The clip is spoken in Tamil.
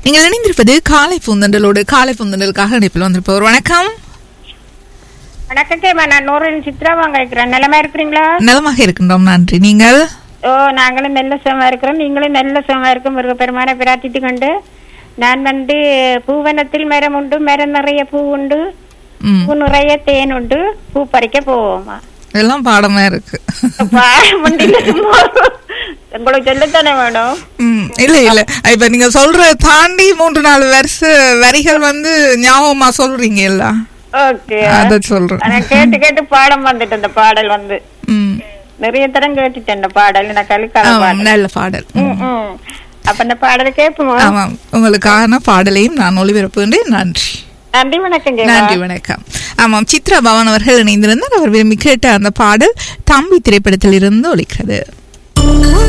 நீங்கள் இணைந்திருப்பது காலை பூந்தண்டலோடு காலை பூந்தண்டலுக்காக இணைப்பில் வந்திருப்பவர் வணக்கம் வணக்கம் கேமா நான் நூறில் சித்ராவாங்க இருக்கிறேன் நிலமா இருக்கிறீங்களா நலமாக இருக்கின்றோம் நன்றி நீங்கள் ஓ நாங்களும் நல்ல சுகமா இருக்கிறோம் நீங்களும் நல்ல சுகமா இருக்கும் முருகப்பெருமானை பிரார்த்தித்து கொண்டு நான் வந்து பூவனத்தில் மரம் உண்டு மரம் நிறைய பூ உண்டு ம் பூ நிறைய தேன் உண்டு பூ பறிக்க போவோமா இதெல்லாம் பாடமா இருக்கு பாடம் உண்டில்ல சும்மா. உங்களுக்கு சொல்லத்தானே வேணும் ம் இல்ல இல்ல இப்ப நீங்க சொல்ற தாண்டி மூன்று நாலு வருஷ வரிகள் வந்து ஞாபகமா சொல்றீங்க இல்ல ஓகே அத சொல்றேன் நான் கேட்டு கேட்டு பாடம் வந்துட்டு இந்த பாடல் வந்து ம் நிறைய தரம் கேட்டுட்டேன் இந்த பாடல் நான் கலிக்கால ஆமாம், பாடல் நல்ல பாடல் ம், ம். அப்ப இந்த பாடலை கேட்போமா ஆமாம் உங்களுக்கான பாடலையும் நான் ஒளிபரப்புகின்றேன் நன்றி நன்றி வணக்கம் கேமா நன்றி வணக்கம் ஆமாம் சித்ரா பவன் அவர்கள் இணைந்திருந்தார் அவர் விரும்பி கேட்ட அந்த பாடல் தம்பி திரைப்படத்தில் இருந்து ஒலிக்கிறது